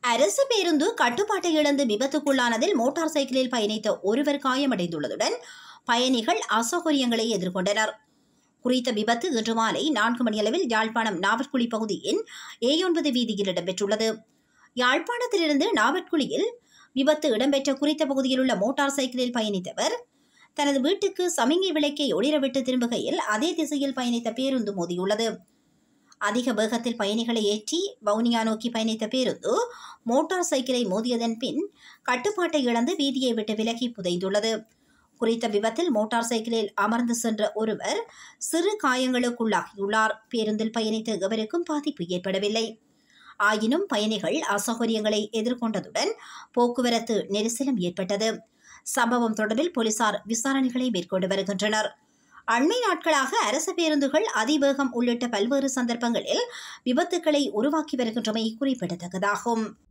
அரசு பேருந்து கட்டுப்பாட்டை இழந்து விபத்துக்குள்ளானதில் மோட்டார் சைக்கிளில் பயணித்த ஒருவர் காயமடைந்துள்ளதுடன் பயணிகள் அசௌகரியங்களை எதிர்கொண்டனர் குறித்த விபத்து இன்று மாலை நான்கு மணியளவில் யாழ்ப்பாணம் நாவற்குழி பகுதியின் ஏ ஒன்பது வீதியில் இடம்பெற்றுள்ளது யாழ்ப்பாணத்திலிருந்து நாவற்குழியில் விபத்து இடம்பெற்ற குறித்த பகுதியில் உள்ள மோட்டார் சைக்கிளில் பயணித்தவர் தனது வீட்டுக்கு சமிங்கை விளக்கை ஒளிரவிட்டு திரும்புகையில் அதே திசையில் பயணித்த பேருந்து மோதியுள்ளது அதிக வேகத்தில் பயணிகளை ஏற்றி வவுனியா நோக்கி பயணித்த பேருந்து மோட்டார் சைக்கிளை மோதியதன் பின் கட்டுப்பாட்டை இழந்து வீதியை விட்டு விலகி புதைந்துள்ளது குறித்த விபத்தில் மோட்டார் சைக்கிளில் அமர்ந்து சென்ற ஒருவர் சிறு காயங்களுக்குள்ளாகியுள்ளார் பேருந்தில் பயணித்த எவருக்கும் பாதிப்பு ஏற்படவில்லை ஆயினும் பயணிகள் அசௌகரியங்களை எதிர்கொண்டதுடன் போக்குவரத்து நெரிசலும் ஏற்பட்டது சம்பவம் தொடர்பில் போலீசார் விசாரணைகளை மேற்கொண்டு வருகின்றனர் அண்மை நாட்களாக அரசு பேருந்துகள் அதிவேகம் உள்ளிட்ட பல்வேறு சந்தர்ப்பங்களில் விபத்துக்களை உருவாக்கி வருகின்றமை குறிப்பிடத்தக்கதாகும்